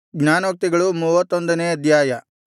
ಜ್ಞಾನೋಕ್ತಿಗಳು ಮೂವತ್ತೊಂದನೇ ಅಧ್ಯಾಯ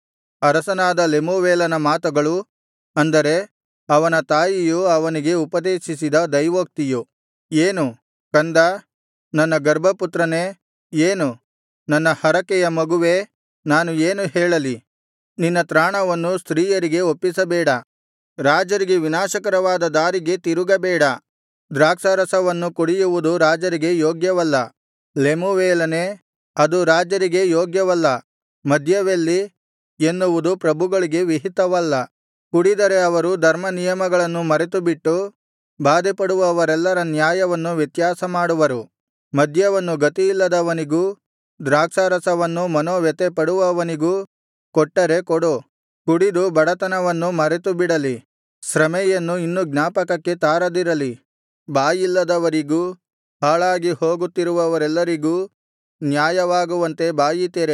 ಅರಸನಾದ ಲೆಮೂವೇಲನ ಮಾತುಗಳು ಅಂದರೆ ಅವನ ತಾಯಿಯು ಅವನಿಗೆ ಉಪದೇಶಿಸಿದ ದೈವೋಕ್ತಿಯು ಏನು ಕಂದಾ ನನ್ನ ಗರ್ಭಪುತ್ರನೇ ಏನು ನನ್ನ ಹರಕೆಯ ಮಗುವೇ ನಾನು ಏನು ಹೇಳಲಿ ನಿನ್ನ ತ್ರಾಣವನ್ನು ಸ್ತ್ರೀಯರಿಗೆ ಒಪ್ಪಿಸಬೇಡ ರಾಜರಿಗೆ ವಿನಾಶಕರವಾದ ದಾರಿಗೆ ತಿರುಗಬೇಡ ದ್ರಾಕ್ಷಾರಸವನ್ನು ಕುಡಿಯುವುದು ರಾಜರಿಗೆ ಯೋಗ್ಯವಲ್ಲ ಲೆಮೂವೇಲನೇ ಅದು ರಾಜರಿಗೆ ಯೋಗ್ಯವಲ್ಲ ಮದ್ಯವೆಲ್ಲಿ ಎನ್ನುವುದು ಪ್ರಭುಗಳಿಗೆ ವಿಹಿತವಲ್ಲ ಕುಡಿದರೆ ಅವರು ಧರ್ಮನಿಯಮಗಳನ್ನು ಮರೆತುಬಿಟ್ಟು ಬಾಧೆಪಡುವವರೆಲ್ಲರ ನ್ಯಾಯವನ್ನು ವ್ಯತ್ಯಾಸಮಾಡುವರು ಮದ್ಯವನ್ನು ಗತಿಯಿಲ್ಲದವನಿಗೂ ದ್ರಾಕ್ಷಾರಸವನ್ನು ಮನೋವ್ಯಥೆಪಡುವವನಿಗೂ ಕೊಟ್ಟರೆ ಕೊಡು ಕುಡಿದು ಬಡತನವನ್ನು ಮರೆತುಬಿಡಲಿ ಶ್ರಮೆಯನ್ನು ಇನ್ನು ಜ್ಞಾಪಕಕ್ಕೆ ತಾರದಿರಲಿ ಬಾಯಿಲ್ಲದವರಿಗೂ ಹಾಳಾಗಿ ಹೋಗುತ್ತಿರುವವರೆಲ್ಲರಿಗೂ ನ್ಯಾಯವಾಗುವಂತೆ ಬಾಯಿ ತೆರೆ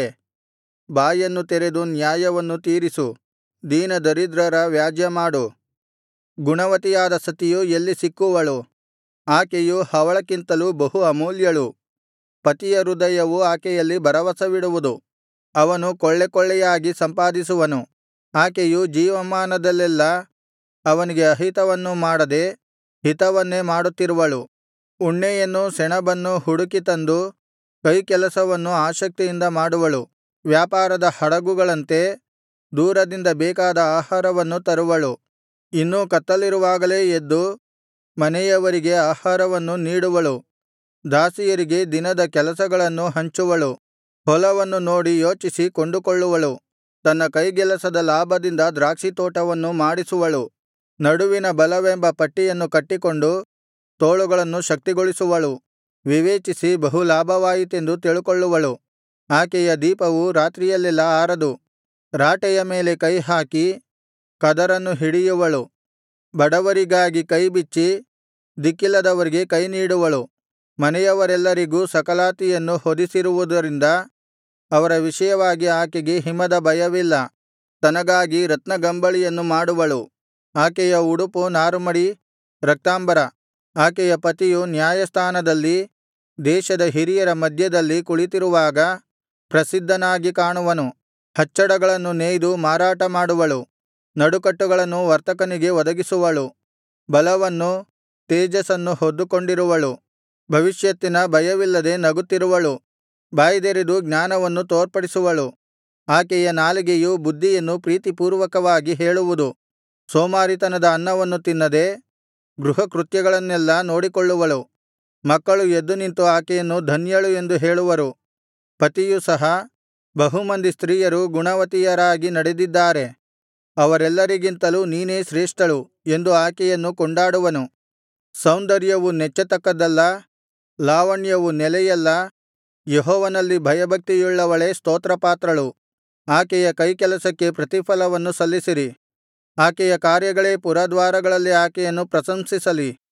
ಬಾಯನ್ನು ತೆರೆದು ನ್ಯಾಯವನ್ನು ತೀರಿಸು ದೀನದರಿದ್ರರ ವ್ಯಾಜ್ಯಮಾಡು ಗುಣವತಿಯಾದ ಸತಿಯು ಎಲ್ಲಿ ಸಿಕ್ಕುವಳು ಆಕೆಯು ಹವಳಕ್ಕಿಂತಲೂ ಬಹು ಅಮೂಲ್ಯಳು ಪತಿಯ ಹೃದಯವು ಆಕೆಯಲ್ಲಿ ಭರವಸವಿಡುವುದು ಅವನು ಕೊಳ್ಳೆ ಕೊಳ್ಳೆಯಾಗಿ ಸಂಪಾದಿಸುವನು ಆಕೆಯು ಜೀವಮಾನದಲ್ಲೆಲ್ಲಾ ಅವನಿಗೆ ಅಹಿತವನ್ನು ಮಾಡದೆ ಹಿತವನ್ನೇ ಮಾಡುತ್ತಿರುವಳು ಉಣ್ಣೆಯನ್ನೂ ಸೆಣಬನ್ನೂ ಹುಡುಕಿ ತಂದು ಕೈಕೆಲಸವನ್ನು ಆಸಕ್ತಿಯಿಂದ ಮಾಡುವಳು ವ್ಯಾಪಾರದ ಹಡಗುಗಳಂತೆ ದೂರದಿಂದ ಬೇಕಾದ ಆಹಾರವನ್ನು ತರುವಳು ಇನ್ನೂ ಕತ್ತಲಿರುವಾಗಲೇ ಎದ್ದು ಮನೆಯವರಿಗೆ ಆಹಾರವನ್ನು ನೀಡುವಳು ದಾಸಿಯರಿಗೆ ದಿನದ ಕೆಲಸಗಳನ್ನು ಹಂಚುವಳು ಹೊಲವನ್ನು ನೋಡಿ ಯೋಚಿಸಿ ಕೊಂಡುಕೊಳ್ಳುವಳು ತನ್ನ ಕೈಗೆಲಸದ ಲಾಭದಿಂದ ದ್ರಾಕ್ಷಿತೋಟವನ್ನು ಮಾಡಿಸುವಳು ನಡುವಿನ ಬಲವೆಂಬ ಪಟ್ಟಿಯನ್ನು ಕಟ್ಟಿಕೊಂಡು ತೋಳುಗಳನ್ನು ಶಕ್ತಿಗೊಳಿಸುವಳು ವಿವೇಚಿಸಿ ಬಹು ಲಾಭವಾಯಿತೆಂದು ತಿಳುಕೊಳ್ಳುವಳು ಆಕೆಯ ದೀಪವು ರಾತ್ರಿಯಲ್ಲೆಲ್ಲಾ ಆರದು ರಾಟೆಯ ಮೇಲೆ ಕೈಹಾಕಿ ಕದರನ್ನು ಹಿಡಿಯುವಳು ಬಡವರಿಗಾಗಿ ಕೈಬಿಚ್ಚಿ ದಿಕ್ಕಿಲ್ಲದವರಿಗೆ ಕೈನೀಡುವಳು ಮನೆಯವರೆಲ್ಲರಿಗೂ ಸಕಲಾತಿಯನ್ನು ಹೊದಿಸಿರುವುದರಿಂದ ಅವರ ವಿಷಯವಾಗಿ ಆಕೆಗೆ ಹಿಮದ ಭಯವಿಲ್ಲ ತನಗಾಗಿ ರತ್ನಗಂಬಳಿಯನ್ನು ಮಾಡುವಳು ಆಕೆಯ ಉಡುಪು ನಾರುಮಡಿ ರಕ್ತಾಂಬರ ಆಕೆಯ ಪತಿಯು ನ್ಯಾಯಸ್ಥಾನದಲ್ಲಿ ದೇಶದ ಹಿರಿಯರ ಮಧ್ಯದಲ್ಲಿ ಕುಳಿತಿರುವಾಗ ಪ್ರಸಿದ್ಧನಾಗಿ ಕಾಣುವನು ಹಚ್ಚಡಗಳನ್ನು ನೇಯ್ದು ಮಾರಾಟ ಮಾಡುವಳು ನಡುಕಟ್ಟುಗಳನ್ನು ವರ್ತಕನಿಗೆ ಒದಗಿಸುವಳು ಬಲವನ್ನೂ ತೇಜಸ್ಸನ್ನು ಹೊದ್ದುಕೊಂಡಿರುವಳು ಭವಿಷ್ಯತ್ತಿನ ಭಯವಿಲ್ಲದೆ ನಗುತ್ತಿರುವಳು ಬಾಯ್ದೆರೆದು ಜ್ಞಾನವನ್ನು ತೋರ್ಪಡಿಸುವಳು ಆಕೆಯ ನಾಲಿಗೆಯು ಬುದ್ಧಿಯನ್ನು ಪ್ರೀತಿಪೂರ್ವಕವಾಗಿ ಹೇಳುವುದು ಸೋಮಾರಿತನದ ಅನ್ನವನ್ನು ತಿನ್ನದೆ ಗೃಹಕೃತ್ಯಗಳನ್ನೆಲ್ಲಾ ನೋಡಿಕೊಳ್ಳುವಳು ಮಕ್ಕಳು ಎದ್ದು ನಿಂತು ಆಕೆಯನ್ನು ಧನ್ಯಳು ಎಂದು ಹೇಳುವರು ಪತಿಯು ಸಹ ಬಹುಮಂದಿ ಸ್ತ್ರೀಯರು ಗುಣವತಿಯರಾಗಿ ನಡೆದಿದ್ದಾರೆ ಅವರೆಲ್ಲರಿಗಿಂತಲೂ ನೀನೇ ಶ್ರೇಷ್ಠಳು ಎಂದು ಆಕೆಯನ್ನು ಕೊಂಡಾಡುವನು ಸೌಂದರ್ಯವು ನೆಚ್ಚತಕ್ಕದ್ದಲ್ಲ ಲಾವಣ್ಯವು ನೆಲೆಯಲ್ಲ ಯೆಹೋವನಲ್ಲಿ ಭಯಭಕ್ತಿಯುಳ್ಳವಳೇ ಸ್ತೋತ್ರಪಾತ್ರಳು ಆಕೆಯ ಕೈಕೆಲಸಕ್ಕೆ ಪ್ರತಿಫಲವನ್ನು ಸಲ್ಲಿಸಿರಿ ಆಕೆಯ ಕಾರ್ಯಗಳೇ ಪುರದ್ವಾರಗಳಲ್ಲಿ ಆಕೆಯನ್ನು ಪ್ರಶಂಸಿಸಲಿ